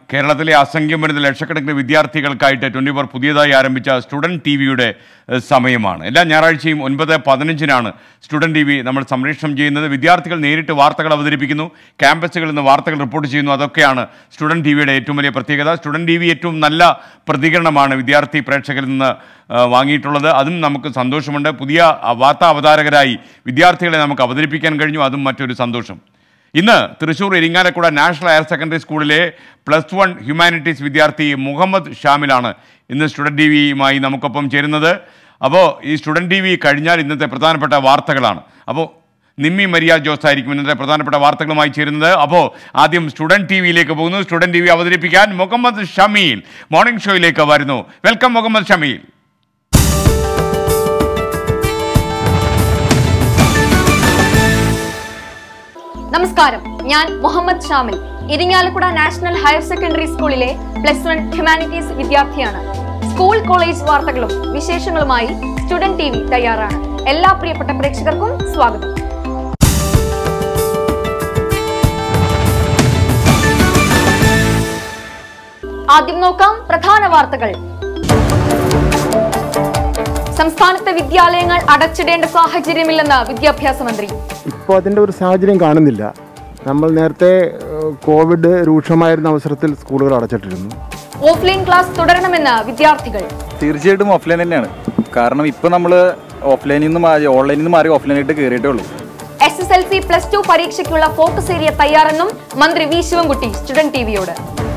കേരളത്തിലെ അസംഖ്യം വരുന്ന ലക്ഷക്കണക്കിന് വിദ്യാർത്ഥികൾക്കായിട്ട് ട്വൻറ്റി ഫോർ പുതിയതായി ആരംഭിച്ച സ്റ്റുഡൻറ് ടി വിയുടെ സമയമാണ് എല്ലാ ഞായറാഴ്ചയും ഒൻപത് പതിനഞ്ചിനാണ് സ്റ്റുഡൻറ് ടി വി നമ്മൾ സംപ്രേഷണം ചെയ്യുന്നത് വിദ്യാർത്ഥികൾ നേരിട്ട് വാർത്തകൾ അവതരിപ്പിക്കുന്നു ക്യാമ്പസുകളിൽ നിന്ന് വാർത്തകൾ റിപ്പോർട്ട് ചെയ്യുന്നു അതൊക്കെയാണ് സ്റ്റുഡൻറ് ടി വിയുടെ ഏറ്റവും വലിയ പ്രത്യേകത സ്റ്റുഡൻറ് ടി വി ഏറ്റവും നല്ല പ്രതികരണമാണ് വിദ്യാർത്ഥി പ്രേക്ഷകരിൽ നിന്ന് ആ, വാങ്ങിയിട്ടുള്ളത് അതും നമുക്ക് സന്തോഷമുണ്ട് പുതിയ ആ, വാർത്താ അവതാരകരായി വിദ്യാർത്ഥികളെ നമുക്ക് അവതരിപ്പിക്കാൻ കഴിഞ്ഞു അതും മറ്റൊരു സന്തോഷം ഇന്ന് Thrissur Irinjalakuda national higher secondary സ്കൂളിലെ പ്ലസ് വൺ ഹ്യൂമാനിറ്റീസ് വിദ്യാർത്ഥി മുഹമ്മദ് ഷാമിലാണ് ഇന്ന് സ്റ്റുഡൻറ് ടി വിയുമായി നമുക്കൊപ്പം ചേരുന്നത് അപ്പോൾ ഈ സ്റ്റുഡൻറ് ടി വി കഴിഞ്ഞാൽ ഇന്നത്തെ പ്രധാനപ്പെട്ട വാർത്തകളാണ് അപ്പോൾ നിമ്മി മരിയ ജോസ് ആയിരിക്കും ഇന്നത്തെ പ്രധാനപ്പെട്ട വാർത്തകളുമായി ചേരുന്നത് അപ്പോൾ ആദ്യം സ്റ്റുഡൻറ് ടി വിയിലേക്ക് പോകുന്നു സ്റ്റുഡൻറ് ടി വി അവതരിപ്പിക്കാൻ മുഹമ്മദ് ഷമീൽ മോർണിംഗ് ഷോയിലേക്ക് വരുന്നു വെൽക്കം മുഹമ്മദ് ഷമീൽ നമസ്കാരം ഞാൻ Muhammad Shamil Irinjalakuda national higher secondary സ്കൂളിലെ പ്ലസ് വൺ ഹ്യൂമാനിറ്റീസ് വിദ്യാർത്ഥിയാണ് സ്കൂൾ കോളേജ് വാർത്തകളും വിശേഷങ്ങളുമായി സ്റ്റുഡന്റ് ടി വി തയ്യാറാണ് എല്ലാ പ്രിയപ്പെട്ട പ്രേക്ഷകർക്കും സ്വാഗതം ആദ്യം നോക്കാം പ്രധാന വാർത്തകൾ സംസ്ഥാനത്തെ വിദ്യാലയങ്ങൾ അടച്ചിടേണ്ട സാഹചര്യമില്ലെന്ന് വിദ്യാഭ്യാസ മന്ത്രി ഇപ്പോൾ അതിൻ്റെ ഒരു സാഹചര്യം കാണുന്നില്ല നമ്മൾ നേരത്തെ ഏഹ്, കോവിഡ് രൂക്ഷമായിരുന്ന അവസരത്തിൽ സ്കൂളുകൾ അടച്ചിട്ടിരുന്നു ഓഫ്ലൈൻ ക്ലാസ് തുടരണമെന്ന് വിദ്യാർത്ഥികൾ തീർച്ചയായിട്ടും ഓഫ്ലൈൻ തന്നെയാണ് കാരണം ഇപ്പോൾ നമ്മൾ ഓഫ്ലൈനിൽ നിന്ന് മാറി ഓൺലൈനിൽ നിന്ന് മാറി ഓഫ്ലൈനായിട്ട് കയറിയിട്ടേ ഉള്ളൂ S S L C plus two പരീക്ഷയ്ക്കുള്ള ഫോക്കസ് ഏരിയ തയ്യാറെന്നും മന്ത്രി വി ശിവൻകുട്ടി സ്റ്റുഡന്റ് ടിവിയോട്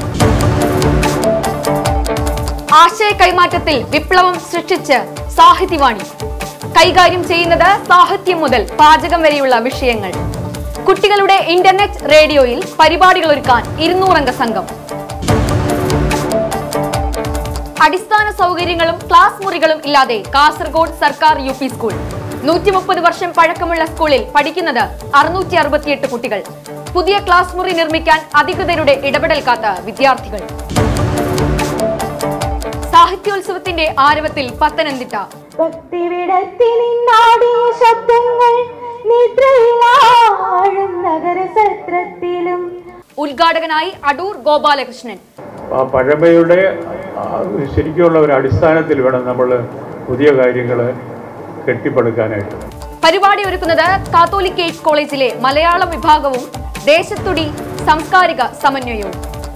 ആശയ കൈമാറ്റത്തിൽ വിപ്ലവം സൃഷ്ടിച്ച് സാഹിത്യവാണി കൈകാര്യം ചെയ്യുന്നത് സാഹിത്യം മുതൽ പാചകം വരെയുള്ള വിഷയങ്ങൾ കുട്ടികളുടെ ഇന്റർനെറ്റ് റേഡിയോയിൽ പരിപാടികൾ ഒരുക്കാൻ ഇരുന്നൂറംഗ സംഘം അടിസ്ഥാന സൗകര്യങ്ങളും ക്ലാസ് മുറികളും ഇല്ലാതെ കാസർഗോഡ് സർക്കാർ യു പി സ്കൂൾ നൂറ്റി മുപ്പത് വർഷം പഴക്കമുള്ള സ്കൂളിൽ പഠിക്കുന്നത് അറുന്നൂറ്റി അറുപത്തിയെട്ട് കുട്ടികൾ പുതിയ ക്ലാസ് മുറി നിർമ്മിക്കാൻ അധികൃതരുടെ ഇടപെടൽ കാത്ത വിദ്യാർത്ഥികൾ സാഹിത്യോത്സവത്തിന്റെ ആരവത്തിൽ പത്തനംതിട്ട ഭക്തിവിടത്തിനിന്നാടിയ ശബ്ദങ്ങൾ നിദ്രയിലാഴും നഗരസത്രത്തിലും ഉദ്ഘാടകനായി അടൂർ ഗോപാലകൃഷ്ണൻ ആ പഴമയുടെ ആ, ശരിക്കുള്ള ഒരു അടിസ്ഥാനത്തിൽ വേണം നമ്മൾ പുതിയ കാര്യങ്ങൾ കെട്ടിപ്പടുക്കാനായിട്ട് പരിപാടി ഒരുക്കുന്നത് കാത്തോലിക്കേറ്റ് കോളേജിലെ മലയാളം വിഭാഗവും ദേശത്തുടി സാംസ്കാരിക സമന്വയവും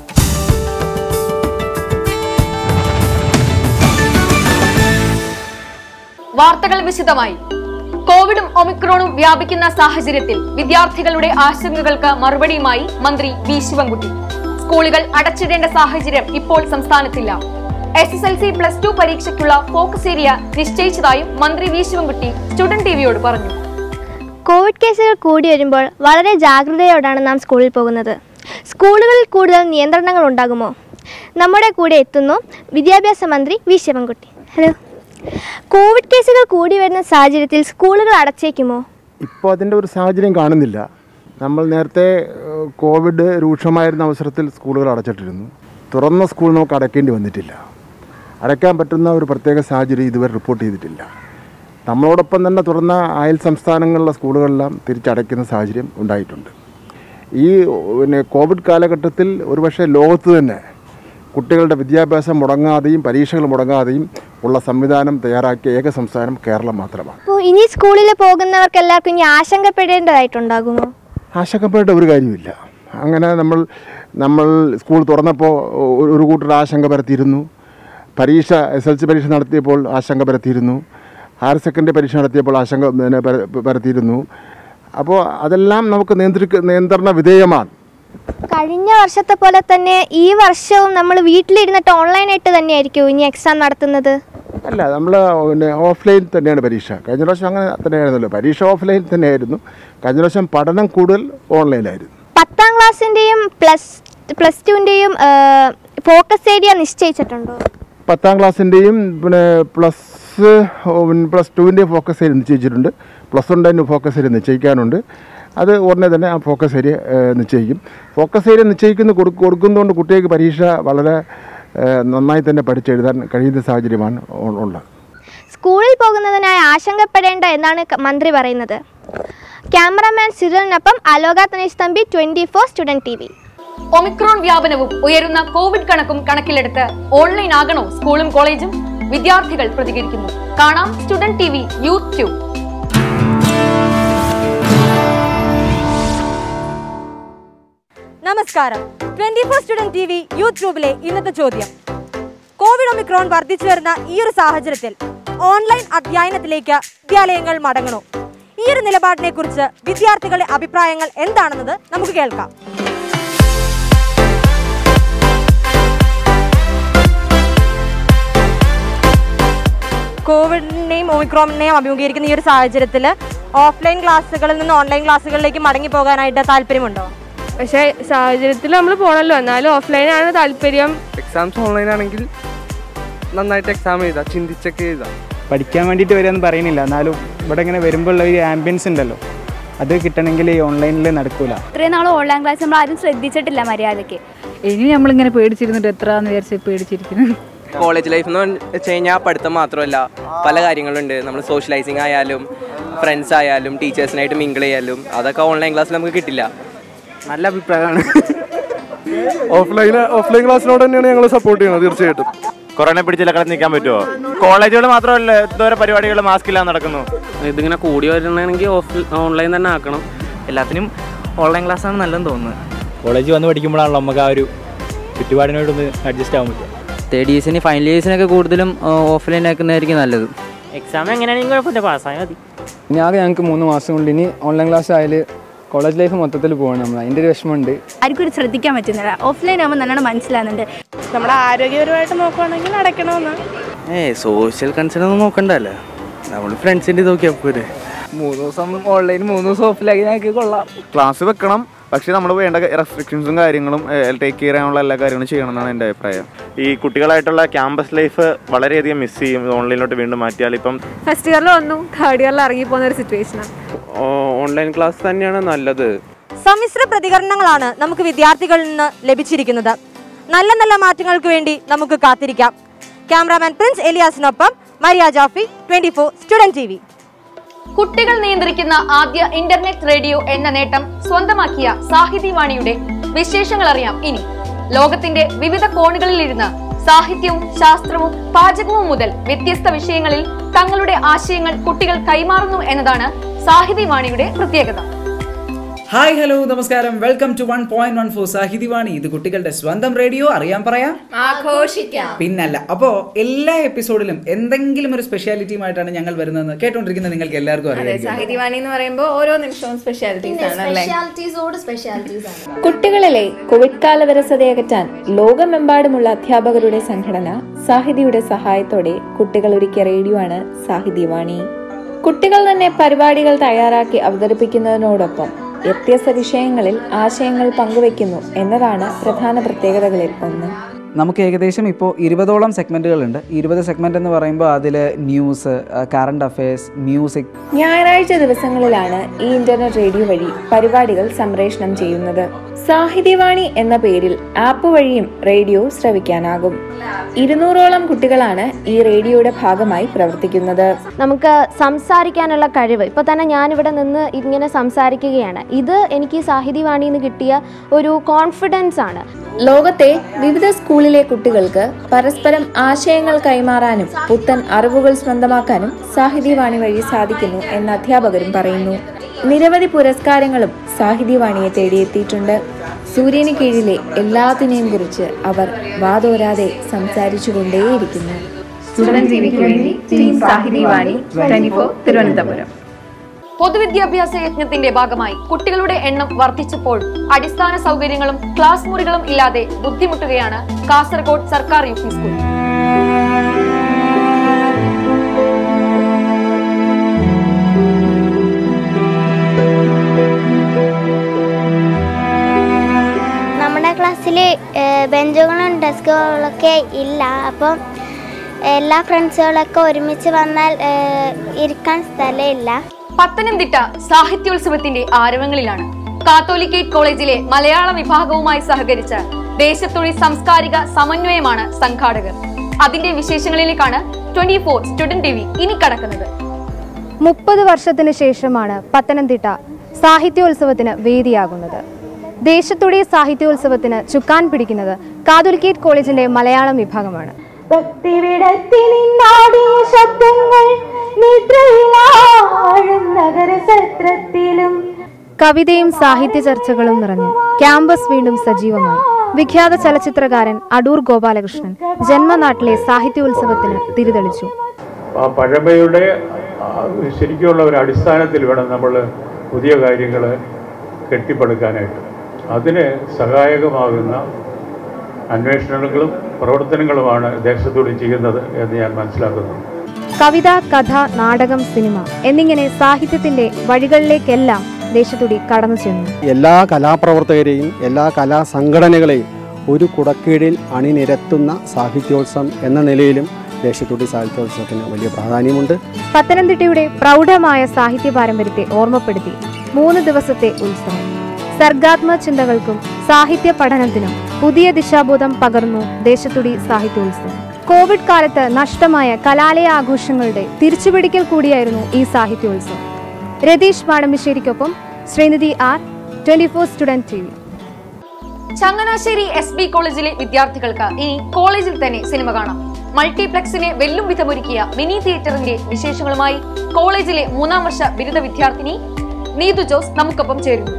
വാർത്തകൾ വിശദമായി കോവിഡും ഒമിക്രോണും വ്യാപിക്കുന്ന സാഹചര്യത്തിൽ വിദ്യാർത്ഥികളുടെ ആശങ്കകൾക്ക് മറുപടിയുമായി മന്ത്രി വി ശിവൻകുട്ടി സ്കൂളുകൾ അടച്ചിടേണ്ട സാഹചര്യം ഇപ്പോൾ സംസ്ഥാനത്തില്ല S S L C plus two പരീക്ഷയ്ക്കുള്ള ഫോക്കസ് ഏരിയ നിശ്ചയിച്ചതായും മന്ത്രി വി ശിവൻകുട്ടി സ്റ്റുഡന്റ് ടിവിയോട് പറഞ്ഞു കോവിഡ് കേസുകൾ കൂടി വരുമ്പോൾ വളരെ ജാഗ്രതയോടാണ് നാം സ്കൂളിൽ പോകുന്നത് സ്കൂളുകളിൽ കൂടുതൽ നിയന്ത്രണങ്ങൾ ഉണ്ടാകുമോ നമ്മുടെ കൂടെ എത്തുന്നു വിദ്യാഭ്യാസ മന്ത്രി വി ശിവൻകുട്ടി ഹലോ കോവിഡ് കേസുകൾ കൂടി വരുന്ന സാഹചര്യത്തിൽ സ്കൂളുകൾ അടച്ചേക്കുമോ ഇപ്പോൾ അതിൻ്റെ ഒരു സാഹചര്യം കാണുന്നില്ല നമ്മൾ നേരത്തെ ഏഹ്, കോവിഡ് രൂക്ഷമായിരുന്ന അവസരത്തിൽ സ്കൂളുകൾ അടച്ചിട്ടിരുന്നു തുറന്ന സ്കൂൾ നമുക്ക് അടയ്ക്കേണ്ടി വന്നിട്ടില്ല അടയ്ക്കാൻ പറ്റുന്ന ഒരു പ്രത്യേക സാഹചര്യം ഇതുവരെ റിപ്പോർട്ട് ചെയ്തിട്ടില്ല നമ്മളോടൊപ്പം തന്നെ തുറന്ന അയൽ സംസ്ഥാനങ്ങളിലെ സ്കൂളുകളെല്ലാം തിരിച്ചടയ്ക്കുന്ന സാഹചര്യം ഉണ്ടായിട്ടുണ്ട് ഈ പിന്നെ കോവിഡ് കാലഘട്ടത്തിൽ ഒരുപക്ഷെ ലോകത്ത് തന്നെ കുട്ടികളുടെ വിദ്യാഭ്യാസം മുടങ്ങാതെയും പരീക്ഷകൾ മുടങ്ങാതെയും ഉള്ള സംവിധാനം തയ്യാറാക്കിയ ഏക സംസ്ഥാനം കേരളം മാത്രമാണ് അപ്പോൾ ഇനി സ്കൂളിൽ പോകുന്നവർക്ക് എല്ലാവർക്കും ഇനി ആശങ്കപ്പെടേണ്ടതായിട്ടുണ്ടാകുമോ ആശങ്കപ്പെടേണ്ട ഒരു കാര്യമില്ല അങ്ങനെ നമ്മൾ നമ്മൾ സ്കൂൾ തുറന്നപ്പോൾ ഒരു- ഒരു കൂട്ടർ ആശങ്ക പരത്തിയിരുന്നു പരീക്ഷ എസ് എൽ സി പരീക്ഷ നടത്തിയപ്പോൾ ആശങ്ക പരത്തിയിരുന്നു ഹയർ സെക്കൻഡറി പരീക്ഷ നടത്തിയപ്പോൾ ആശങ്ക പിന്നെ പര- പരത്തിയിരുന്നു അപ്പോൾ അതെല്ലാം നമുക്ക് നിയന്ത്രിക്ക നിയന്ത്രണ വിധേയമാണ് കഴിഞ്ഞ വർഷത്തെ പോലെ തന്നെ ഈ വർഷവും നമ്മൾ വീട്ടിലിരുന്നിട്ട് ഓൺലൈനായിട്ട് തന്നെയായിരിക്കും ഇനി എക്സാം നടത്തുന്നത് അല്ല നമ്മൾ പിന്നെ ഓഫ്ലൈൻ തന്നെയാണ് പരീക്ഷ കഴിഞ്ഞ പ്രാവശ്യം അങ്ങനെ തന്നെയായിരുന്നല്ലോ പരീക്ഷ ഓഫ്ലൈൻ തന്നെയായിരുന്നു കഴിഞ്ഞ പ്രാവശ്യം പഠനം കൂടുതൽ ഓൺലൈനായിരുന്നു പത്താം ക്ലാസ്സിൻ്റെയും പ്ലസ് പ്ലസ് ടുവിൻ്റെയും ഫോക്കസ് ഏരിയ നിശ്ചയിച്ചിട്ടുണ്ടോ പത്താം ക്ലാസ്സിൻ്റെയും പിന്നെ പ്ലസ് പ്ലസ് ടുവിൻ്റെയും ഫോക്കസ് ഏരിയ നിശ്ചയിച്ചിട്ടുണ്ട് പ്ലസ് വണ്ണിൻ്റെ ഫോക്കസ് ഏരിയ നിശ്ചയിക്കാനുണ്ട് അത് ഉടനെ തന്നെ ആ ഫോക്കസ് ഏരിയ ഏഹ്, നിശ്ചയിക്കും ഫോക്കസ് ഏരിയ നിശ്ചയിക്കുന്ന കൊടു- കൊടുക്കുന്നതുകൊണ്ട് കുട്ടികൾക്ക് പരീക്ഷ വളരെ ഏഹ്, നന്നായി തന്നെ പഠിച്ചെഴുതാൻ കഴിയുന്ന സാഹചര്യമാണ് ഉ- ഉള്ളത് സ്കൂളിൽ പോകുന്നതിനായി ആശങ്കപ്പെടേണ്ട എന്നാണ് ക- മന്ത്രി പറയുന്നത് ക്യാമറാമാൻ സിറിലിനൊപ്പം Aloka Thaneesh Thampi twenty four student T V Omicron വ്യാപനവും ഉയരുന്ന കോവിഡ് കണക്കും കണക്കിലെടുത്ത് ഓൺലൈൻ ആകണോ സ്കൂളും കോളേജും വിദ്യാർത്ഥികൾ പ്രതികരിക്കുന്നു കാണാം student T V youth tube നമസ്കാരം twenty four student T V യൂട്യൂബിലെ ഇന്നത്തെ ചോദ്യം കോവിഡ് ഒമിക്രോൺ വർദ്ധിച്ചു വരുന്ന ഈ ഒരു സാഹചര്യത്തിൽ ഓൺലൈൻ അധ്യയനത്തിലേക്ക് വിദ്യാലയങ്ങൾ മടങ്ങണോ ഈ ഒരു നിലപാടിനെ കുറിച്ച് വിദ്യാർത്ഥികളുടെ അഭിപ്രായങ്ങൾ എന്താണെന്നത് നമുക്ക് കേൾക്കാം കോവിഡിനെയും ഒമിക്രോണിനെയും അഭിമുഖീകരിക്കുന്ന ഈ ഒരു സാഹചര്യത്തിൽ ഓഫ്ലൈൻ ക്ലാസ്സുകളിൽ നിന്ന് ഓൺലൈൻ ക്ലാസ്സുകളിലേക്ക് മടങ്ങി പോകാനായിട്ട് താല്പര്യമുണ്ടോ പക്ഷേ സാഹചര്യത്തിൽ നമ്മൾ പോകണല്ലോ എന്നാലും ഓഫ്ലൈനാണ് താല്പര്യം എക്സാംസ് ഓൺലൈൻ ആണെങ്കിൽ നന്നായിട്ട് എക്സാം എഴുതാം ചിന്തിച്ചൊക്കെ എഴുതാം പഠിക്കാൻ വേണ്ടിയിട്ട് വരികയെന്ന് പറയുന്നില്ല എന്നാലും ഇവിടെ ഇങ്ങനെ വരുമ്പോൾ ഒരു ആംബിയൻസ് ഉണ്ടല്ലോ അത് കിട്ടണമെങ്കിൽ ഈ ഓൺലൈനിൽ നടക്കൂല ഇത്രയും നാൾ ഓൺലൈൻ ക്ലാസ് നമ്മൾ ആരും ശ്രദ്ധിച്ചിട്ടില്ല മര്യാദയ്ക്ക് ഇനി നമ്മളിങ്ങനെ പേടിച്ചിരുന്നിട്ട് എത്രയാന്ന് വിചാരിച്ച് പേടിച്ചിരിക്കുന്നു കോളേജ് ലൈഫ് എന്ന് വെച്ച് കഴിഞ്ഞാൽ പഠിത്തം മാത്രമല്ല പല കാര്യങ്ങളുണ്ട് നമ്മൾ സോഷ്യലൈസിങ് ആയാലും ഫ്രണ്ട്സ് ആയാലും ടീച്ചേഴ്സിനായിട്ട് മിങ്കിൾ ചെയ്യാലും അതൊക്കെ ഓൺലൈൻ ക്ലാസ്സിൽ നമുക്ക് കിട്ടില്ല നല്ല അഭിപ്രായമാണ് ഓഫ്ലൈൻ ഓഫ്ലൈൻ ക്ലാസ്സിനോട് തന്നെയാണ് ഞങ്ങൾ സപ്പോർട്ട് ചെയ്യുന്നത് തീർച്ചയായിട്ടും കൊറോണ പിടിച്ചില്ല കളഞ്ഞ് നിൽക്കാൻ പറ്റുമോ കോളേജുകൾ മാത്രമല്ല എന്തോരം പരിപാടികൾ മാസ്ക് ഇല്ലാതെ നടക്കുന്നു ഇതിങ്ങനെ കൂടി വരണമെങ്കിൽ ഓഫ് ഓൺലൈൻ തന്നെ ആക്കണം എല്ലാത്തിനും ഓൺലൈൻ ക്ലാസ്സാണ് നല്ലതെന്ന് തോന്നുന്നത് കോളേജ് വന്ന് പഠിക്കുമ്പോഴാണല്ലോ നമുക്ക് ആ ഒരു ചുറ്റുപാടിനോടൊന്ന് അഡ്ജസ്റ്റ് ആവാൻ പറ്റുക തേർഡ് ഇയേഴ്സിന് ഫൈനൽ ഇയേഴ്സിനൊക്കെ കൂടുതലും ഓഫ്ലൈൻ ആക്കുന്നതായിരിക്കും നല്ലത് എക്സാം എങ്ങനെയാണെങ്കിലും കുഴപ്പമില്ല പാസ്സായാൽ മതി ഇനി ആകെ ഞങ്ങൾക്ക് മൂന്ന് മാസം കൊണ്ട് ഇനി ഓൺലൈൻ ക്ലാസ് ആയാൽ കോളേജ് ലൈഫ് മൊത്തത്തിൽ പോകണം നമ്മൾ അതിൻ്റെ ഒരു വിഷമമുണ്ട് ആർക്കും ഇത് ശ്രദ്ധിക്കാൻ പറ്റുന്നില്ല ഓഫ്ലൈൻ ആകുമ്പോൾ നല്ലോണം മനസ്സിലാകുന്നുണ്ട് നമ്മുടെ ആരോഗ്യപരമായിട്ട് നോക്കുവാണെങ്കിൽ അടയ്ക്കണമെന്ന് ഏ സോഷ്യൽ കൺസേൺ ഒന്നും നോക്കണ്ടല്ലോ നമ്മൾ ഫ്രണ്ട്സിൻ്റെ ഇത് നോക്കിയാൽ പോരെ മൂന്ന് ദിവസം ഓൺലൈൻ മൂന്ന് ദിവസം ഓഫിലാക്കി ഞങ്ങൾക്ക് കൊള്ളാം ക്ലാസ് വെക്കണം പക്ഷേ നമ്മൾ വേണ്ട റെസ്ട്രിക്ഷൻസും കാര്യങ്ങളും ടേക്ക് കെയർ ചെയ്യാനുള്ള എല്ലാ കാര്യങ്ങളും ചെയ്യണം എന്നാണ് എൻ്റെ അഭിപ്രായം ഈ കുട്ടികളായിട്ടുള്ള ക്യാമ്പസ് ലൈഫ് വളരെയധികം മിസ് ചെയ്യും ഓൺലൈനിലോട്ട് വീണ്ടും മാറ്റിയാൽ ഇപ്പം ഫസ്റ്റ് ഇയറിൽ വന്നു തേർഡ് ഇയറിൽ ഇറങ്ങി പോകുന്ന ഒരു സിറ്റുവേഷനാണ് ഓൺലൈൻ ക്ലാസ് തന്നെയാണ് നല്ലത് സമ്മിശ്ര പ്രതികരണങ്ങളാണ് നമുക്ക് വിദ്യാർത്ഥികളിൽ നിന്ന് ലഭിച്ചിരിക്കുന്നത് നല്ല നല്ല മാറ്റങ്ങൾക്ക് വേണ്ടി നമുക്ക് കാത്തിരിക്കാം ക്യാമറാമാൻ പ്രിൻസ് എലിയാസിനൊപ്പം Maria Jaffy twenty four student T V കുട്ടികൾ നിയന്ത്രിക്കുന്ന ആദ്യ ഇന്റർനെറ്റ് റേഡിയോ എന്ന നേട്ടം സ്വന്തമാക്കിയ സാഹിത്യവാണിയുടെ വിശേഷങ്ങൾ അറിയാം ഇനി ലോകത്തിന്റെ വിവിധ കോണുകളിലിരുന്ന് സാഹിത്യവും ശാസ്ത്രവും പാചകവും മുതൽ വ്യത്യസ്ത വിഷയങ്ങളിൽ തങ്ങളുടെ ആശയങ്ങൾ കുട്ടികൾ കൈമാറുന്നു എന്നതാണ് സാഹിത്യവാണിയുടെ പ്രത്യേകത ഹായ് ഹലോ നമസ്കാരം welcome to one point one four Sahithivani ഇത് കുട്ടികളുടെ സ്വന്തം റേഡിയോ അറിയാൻ പറയാം ആഘോഷിക്കാം പിന്നല്ല അപ്പോ എല്ലാ എപ്പിസോഡിലും എന്തെങ്കിലും ഒരു സ്പെഷ്യാലിറ്റിയുമായിട്ടാണ് ഞങ്ങൾ വരുന്നതെന്ന് കേട്ടോണ്ടിരിക്കുന്നത് നിങ്ങൾക്ക് എല്ലാവർക്കും അതെ അറിയാം സാഹിത്യവാണി എന്ന് പറയുമ്പോൾ ഓരോ നിമിഷവും സ്പെഷ്യാലിറ്റീസ് ആണ് അല്ലേ സ്പെഷ്യാലിറ്റീസ് ആണ് കുട്ടികളിലെ കോവിഡ് കാലവരസതയകറ്റാൻ ലോകമെമ്പാടുമുള്ള അധ്യാപകരുടെ സംഘടന സാഹിതിയുടെ സഹായത്തോടെ കുട്ടികൾ ഒരുക്കിയ റേഡിയോ ആണ് സാഹിത്യവാണി കുട്ടികൾ തന്നെ പരിപാടികൾ തയ്യാറാക്കി അവതരിപ്പിക്കുന്നതിനോടൊപ്പം വ്യത്യസ്ത വിഷയങ്ങളിൽ ആശയങ്ങൾ പങ്കുവയ്ക്കുന്നു എന്നതാണ് പ്രധാന പ്രത്യേകതകളിൽ ഒന്ന് നമുക്ക് ഏകദേശം ഇപ്പോൾ ഇരുപതോളം സെഗ്മെന്റുകളുണ്ട് ഇരുപത് സെഗ്മെന്റ് എന്ന് പറയുമ്പോൾ അതിൽ ന്യൂസ് കറണ്ട് അഫയേഴ്സ് മ്യൂസിക് ഞായറാഴ്ച ദിവസങ്ങളിലാണ് ഈ ഇന്റർനെറ്റ് റേഡിയോ വഴി പരിപാടികൾ സംപ്രേഷണം ചെയ്യുന്നത് സാഹിത്യവാണി എന്ന പേരിൽ ആപ്പ് വഴിയും റേഡിയോ ശ്രവിക്കാനാകും ഇരുന്നൂറോളം കുട്ടികളാണ് ഈ റേഡിയോയുടെ ഭാഗമായി പ്രവർത്തിക്കുന്നത് നമുക്ക് സംസാരിക്കാനുള്ള കഴിവ് ഇപ്പോൾ തന്നെ ഞാനിവിടെ നിന്ന് ഇങ്ങനെ സംസാരിക്കുകയാണ് ഇത് എനിക്ക് സാഹിത്യവാണിയിൽ നിന്ന് കിട്ടിയ ഒരു കോൺഫിഡൻസ് ആണ് ലോകത്തെ വിവിധ സ്കൂളിലെ കുട്ടികൾക്ക് പരസ്പരം ആശയങ്ങൾ കൈമാറാനും പുത്തൻ അറിവുകൾ സ്വന്തമാക്കാനും സാഹിത്യവാണി വഴി സാധിക്കുന്നു എന്ന് അധ്യാപകരും പറയുന്നു നിരവധി പുരസ്കാരങ്ങളും സാഹിത്യവാണിയെ തേടിയെത്തിയിട്ടുണ്ട് സൂര്യന് കീഴിലെ എല്ലാത്തിനെയും കുറിച്ച് അവർ വാതോരാതെ സംസാരിച്ചുകൊണ്ടേയിരിക്കുന്നു സ്റ്റുഡന്റ് ടിവിക്ക് വേണ്ടി team Sahithyavani twenty four Thiruvananthapuram പൊതുവിദ്യാഭ്യാസ യജ്ഞത്തിന്റെ ഭാഗമായി കുട്ടികളുടെ എണ്ണം വർദ്ധിച്ചപ്പോൾ അടിസ്ഥാന സൗകര്യങ്ങളും ക്ലാസ് മുറികളും ഇല്ലാതെ ബുദ്ധിമുട്ടുകയാണ് കാസർഗോഡ് സർക്കാർ യു പി സ്കൂൾ നമ്മുടെ ക്ലാസ്സിൽ ബെഞ്ചുകളും ഡെസ്കുകളൊക്കെ ഇല്ല അപ്പം എല്ലാ ഫ്രണ്ട്സുകളൊക്കെ ഒരുമിച്ച് വന്നാൽ ഏഹ്, ഇരിക്കാൻ സ്ഥലമില്ല പത്തനംതിട്ട സാഹിത്യോത്സവത്തിന്റെ ആരവങ്ങളിലാണ് കാത്തോലിക്കേറ്റ് കോളേജിലെ മലയാള വിഭാഗവുമായി സഹകരിച്ച് ദേശത്തൊഴിൽ സാംസ്കാരിക സമന്വയമാണ് സംഘാടകർ അതിന്റെ വിശേഷങ്ങളിലേക്കാണ് twenty four student T V ഇനി കടക്കുന്നത് മുപ്പത് വർഷത്തിന് ശേഷമാണ് പത്തനംതിട്ട സാഹിത്യോത്സവത്തിന് വേദിയാകുന്നത് ദേശത്തുടെ സാഹിത്യോത്സവത്തിന് ചുക്കാൻ പിടിക്കുന്നത് കാതുലിക്കേറ്റ് കോളേജിന്റെ മലയാളം വിഭാഗമാണ് ഭക്തിവിടത്തിനിന്നാടിയ ശബ്ദങ്ങൾ നിദ്രയിലാഴും നഗരസത്രത്തിലും കവിതയും സാഹിത്യ ചർച്ചകളും നിറഞ്ഞ് ക്യാമ്പസ് വീണ്ടും സജീവമായി വിഖ്യാത ചലച്ചിത്രകാരൻ അടൂർ ഗോപാലകൃഷ്ണൻ ജന്മനാട്ടിലെ സാഹിത്യോത്സവത്തിന് തിരിതെളിച്ചു ആ പഴമയുടെ ആ, ശരിക്കുള്ള ഒരു അടിസ്ഥാനത്തിൽ വേണം നമ്മൾ പുതിയ കാര്യങ്ങൾ കെട്ടിപ്പടുക്കാനായിട്ട് അതിന് സഹായകമാകുന്ന അന്വേഷണങ്ങളും പ്രവർത്തനങ്ങളുമാണ് ദേശത്തോട് ചെയ്യുന്നത് എന്ന് ഞാൻ മനസ്സിലാക്കുന്നു കവിത കഥ നാടകം സിനിമ എന്നിങ്ങനെ സാഹിത്യത്തിന്റെ വഴികളിലേക്കെല്ലാം ദേശത്തുടി കടന്നു ചെന്നു എല്ലാ കലാപ്രവർത്തകരെയും എല്ലാ കലാസംഘടനകളെയും ഒരു കുടക്കീഴിൽ അണിനിരത്തുന്ന സാഹിത്യോത്സവം എന്ന നിലയിലും ദേശത്തുടി സാഹിത്യോത്സവത്തിന് വലിയ പ്രാധാന്യമുണ്ട് പത്തനംതിട്ടയുടെ പ്രൗഢമായ സാഹിത്യ പാരമ്പര്യത്തെ ഓർമ്മപ്പെടുത്തി മൂന്ന് ദിവസത്തെ ഉത്സവം സർഗാത്മ ചിന്തകൾക്കും സാഹിത്യ പഠനത്തിനും പുതിയ ദിശാബോധം പകർന്നു ദേശത്തുടി സാഹിത്യോത്സവം കോവിഡ് കാലത്ത് നഷ്ടമായ കലാലയ ആഘോഷങ്ങളുടെ തിരിച്ചുപിടിക്കൽ കൂടിയായിരുന്നു ഈ സാഹിത്യോത്സവം രതീഷ് മാടമ്പിശ്ശേരിക്കൊപ്പം Sreenidhi R twenty four student T V Changanassery S B കോളേജിലെ വിദ്യാർത്ഥികൾക്ക് ഇനി കോളേജിൽ തന്നെ സിനിമ കാണാം മൾട്ടിപ്ലക്സിനെ വെല്ലും വിധമൊരുക്കിയ മിനി തിയേറ്ററിന്റെ വിശേഷങ്ങളുമായി കോളേജിലെ മൂന്നാം വർഷ ബിരുദ വിദ്യാർത്ഥിനി നീതു ജോസ് നമുക്കൊപ്പം ചേരുന്നു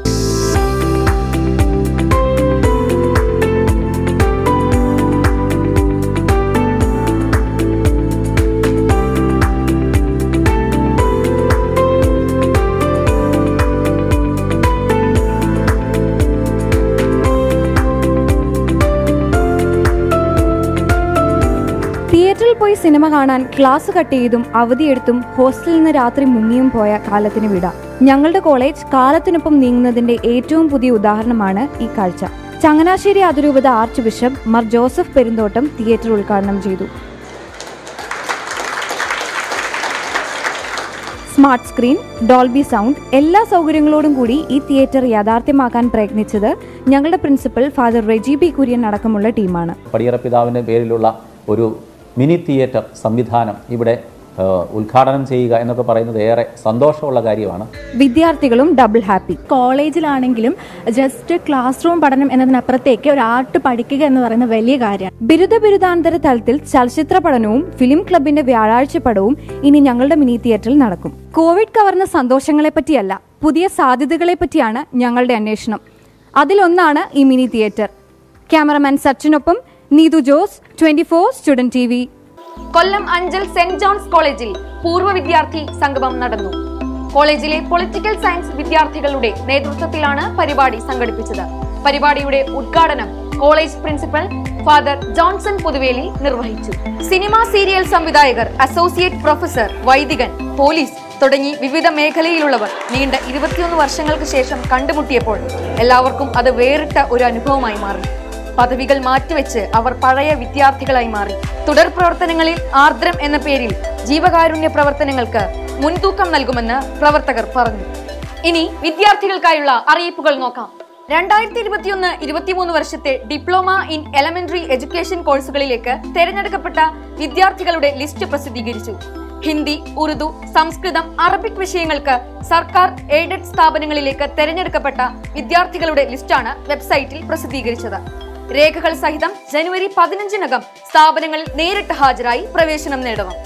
തിയേറ്ററിൽ പോയി സിനിമ കാണാൻ ക്ലാസ് കട്ട് ചെയ്തും അവധിയെടുത്തും ഹോസ്റ്റലിൽ നിന്ന് രാത്രി മുങ്ങിയും പോയ കാലത്തിന് വിട ഞങ്ങളുടെ കോളേജ് കാലത്തിനൊപ്പം നീങ്ങുന്നതിന്റെ ഏറ്റവും പുതിയ ഉദാഹരണമാണ് ഈ കാഴ്ച ചങ്ങനാശ്ശേരി അതിരൂപത archbishop Mar Joseph Perumthottam theatre ഉദ്ഘാടനം ചെയ്തു സ്മാർട്ട് സ്ക്രീൻ ഡോൾബി സൗണ്ട് എല്ലാ സൗകര്യങ്ങളോടും കൂടി ഈ തിയേറ്റർ യാഥാർത്ഥ്യമാക്കാൻ പ്രയത്നിച്ചത് ഞങ്ങളുടെ പ്രിൻസിപ്പൽ ഫാദർ റെജി ബി കുര്യൻ അടക്കമുള്ള ടീമാണ് പടിയറ പിതാവിൻ്റെ പേരിലുള്ള ഒരു മിനി തിയേറ്റർ സംവിധാനം ഇവിടെ ഏഹ്, ഉദ്ഘാടനം ചെയ്യുക എന്നൊക്കെ പറയുന്നത് ഏറെ സന്തോഷമുള്ള കാര്യമാണ് വിദ്യാർത്ഥികളും ഡബിൾ ഹാപ്പി കോളേജിലാണെങ്കിലും ജസ്റ്റ് ക്ലാസ് റൂം പഠനം എന്നതിനപ്പുറത്തേക്ക് ഒരു ആർട്ട് പഠിക്കുക എന്ന് പറയുന്ന വലിയ കാര്യമാണ് ബിരുദ ബിരുദാനന്തര തലത്തിൽ ചലച്ചിത്ര പഠനവും ഫിലിം ക്ലബിന്റെ വ്യാഴാഴ്ച പടവും ഇനി ഞങ്ങളുടെ മിനി തിയേറ്ററിൽ നടക്കും കോവിഡ് കവർന്ന സന്തോഷങ്ങളെ പറ്റിയല്ല പുതിയ സാധ്യതകളെ പറ്റിയാണ് ഞങ്ങളുടെ അന്വേഷണം അതിലൊന്നാണ് ഈ മിനി തിയേറ്റർ ക്യാമറമാൻ സച്ചിനൊപ്പം Neethu Jose twenty four student T V Kollam Anchal Saint John's കോളേജിൽ പൂർവ്വ വിദ്യാർത്ഥി സംഗമം നടന്നു കോളേജിലെ പൊളിറ്റിക്കൽ സയൻസ് വിദ്യാർത്ഥികളുടെ നേതൃത്വത്തിലാണ് പരിപാടി സംഘടിപ്പിച്ചത് പരിപാടിയുടെ ഉദ്ഘാടനം college principal father Johnson Puthuveli നിർവഹിച്ചു സിനിമാ സീരിയൽ സംവിധായകർ അസോസിയേറ്റ് പ്രൊഫസർ വൈദികൻ പോലീസ് തുടങ്ങി വിവിധ മേഖലയിലുള്ളവർ നീണ്ട ഇരുപത്തിയൊന്ന് വർഷങ്ങൾക്ക് ശേഷം കണ്ടുമുട്ടിയപ്പോൾ എല്ലാവർക്കും അത് വേറിട്ട ഒരു അനുഭവമായി മാറി പദവികൾ മാറ്റിവെച്ച് അവർ പഴയ വിദ്യാർത്ഥികളായി മാറി തുടർ പ്രവർത്തനങ്ങളിൽ ആർദ്രം എന്ന പേരിൽ ജീവകാരുണ്യ പ്രവർത്തനങ്ങൾക്ക് മുൻതൂക്കം നൽകുമെന്ന് പ്രവർത്തകർ പറഞ്ഞു ഇനി വിദ്യാർത്ഥികൾക്കായുള്ള അറിയിപ്പുകൾ നോക്കാം രണ്ടായിരത്തി ഇരുപത്തിയൊന്ന് ഇരുപത്തിമൂന്ന് വർഷത്തെ ഡിപ്ലോമ ഇൻ എലമെന്ററി എഡ്യൂക്കേഷൻ കോഴ്സുകളിലേക്ക് തെരഞ്ഞെടുക്കപ്പെട്ട വിദ്യാർത്ഥികളുടെ ലിസ്റ്റ് പ്രസിദ്ധീകരിച്ചു ഹിന്ദി ഉറുദു സംസ്കൃതം അറബിക് വിഷയങ്ങൾക്ക് സർക്കാർ എയ്ഡഡ് സ്ഥാപനങ്ങളിലേക്ക് തെരഞ്ഞെടുക്കപ്പെട്ട വിദ്യാർത്ഥികളുടെ ലിസ്റ്റാണ് വെബ്സൈറ്റിൽ പ്രസിദ്ധീകരിച്ചത് രേഖകൾ സഹിതം ജനുവരി പതിനഞ്ചിനകം സ്ഥാപനങ്ങളിൽ നേരിട്ട് ഹാജരായി പ്രവേശനം നേടണം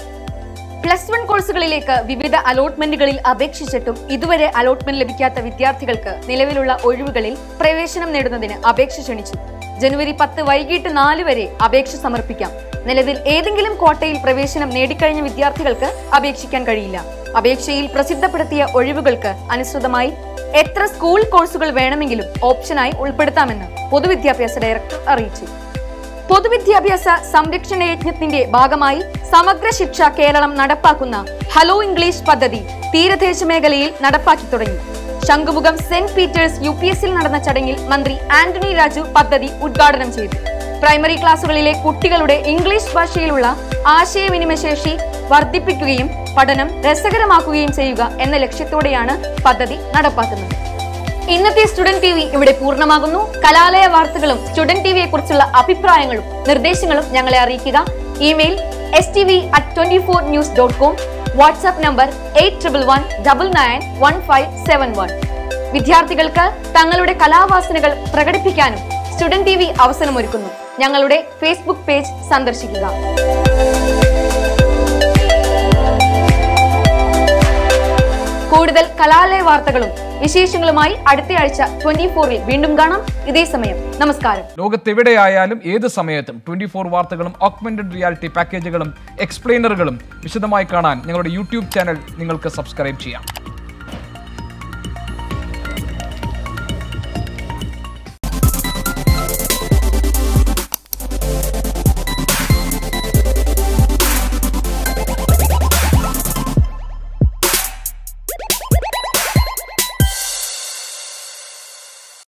പ്ലസ് വൺ കോഴ്സുകളിലേക്ക് വിവിധ അലോട്ട്മെന്റുകളിൽ അപേക്ഷിച്ചിട്ടും ഇതുവരെ അലോട്ട്മെന്റ് ലഭിക്കാത്ത വിദ്യാർത്ഥികൾക്ക് നിലവിലുള്ള ഒഴിവുകളിൽ പ്രവേശനം നേടുന്നതിന് അപേക്ഷ ക്ഷണിച്ചു ജനുവരി പത്ത് വൈകിട്ട് നാല് വരെ അപേക്ഷ സമർപ്പിക്കാം നിലവിൽ ഏതെങ്കിലും കോട്ടയിൽ പ്രവേശനം നേടിക്കഴിഞ്ഞ വിദ്യാർത്ഥികൾക്ക് അപേക്ഷിക്കാൻ കഴിയില്ല അപേക്ഷയിൽ പ്രസിദ്ധപ്പെടുത്തിയ ഒഴിവുകൾക്ക് അനുസൃതമായി എത്ര സ്കൂൾ കോഴ്സുകൾ വേണമെങ്കിലും ഓപ്ഷനായി ഉൾപ്പെടുത്താമെന്ന് പൊതുവിദ്യാഭ്യാസ ഡയറക്ടർ അറിയിച്ചു പൊതുവിദ്യാഭ്യാസ സംരക്ഷണ യജ്ഞത്തിന്റെ ഭാഗമായി സമഗ്ര ശിക്ഷ കേരളം നടപ്പാക്കുന്ന ഹലോ ഇംഗ്ലീഷ് പദ്ധതി തീരദേശ മേഖലയിൽ നടപ്പാക്കി തുടങ്ങി Shankhumukham Saint Peter's U P എസിൽ നടന്ന ചടങ്ങിൽ മന്ത്രി ആന്റണി രാജു പദ്ധതി ഉദ്ഘാടനം ചെയ്തു പ്രൈമറി ക്ലാസുകളിലെ കുട്ടികളുടെ ഇംഗ്ലീഷ് ഭാഷയിലുള്ള ആശയവിനിമയ ശേഷി വർദ്ധിപ്പിക്കുകയും പഠനം രസകരമാക്കുകയും ചെയ്യുക എന്ന ലക്ഷ്യത്തോടെയാണ് പദ്ധതി നടപ്പാക്കുന്നത് ഇന്നത്തെ സ്റ്റുഡന്റ് ടി വി ഇവിടെ പൂർണ്ണമാകുന്നു കലാലയ വാർത്തകളും സ്റ്റുഡന്റ് ടി വിയെ കുറിച്ചുള്ള അഭിപ്രായങ്ങളും നിർദ്ദേശങ്ങളും ഞങ്ങളെ അറിയിക്കുക email S T V at twenty four news dot com WhatsApp number eight triple one double nine one five seven one വിദ്യാർത്ഥികൾക്ക് തങ്ങളുടെ കലാവാസനകൾ പ്രകടിപ്പിക്കാനും സ്റ്റുഡന്റ് ടി വി അവസരമൊരുക്കുന്നു ഞങ്ങളുടെ ഫേസ്ബുക്ക് പേജ് സന്ദർശിക്കുക കൂടുതൽ കലാലയ വാർത്തകളും വിശേഷങ്ങളുമായി അടുത്തയാഴ്ച ട്വന്റി ഫോറിൽ വീണ്ടും കാണാം ഇതേ സമയം നമസ്കാരം ലോകത്തെവിടെയായാലും ഏത് സമയത്തും ട്വന്റി ഫോർ വാർത്തകളും ഓഗ്മെന്റഡ് റിയാലിറ്റി പാക്കേജുകളും എക്സ്പ്ലെയിനറുകളും വിശദമായി കാണാൻ ഞങ്ങളുടെ യൂട്യൂബ് ചാനൽ നിങ്ങൾക്ക് സബ്സ്ക്രൈബ് ചെയ്യാം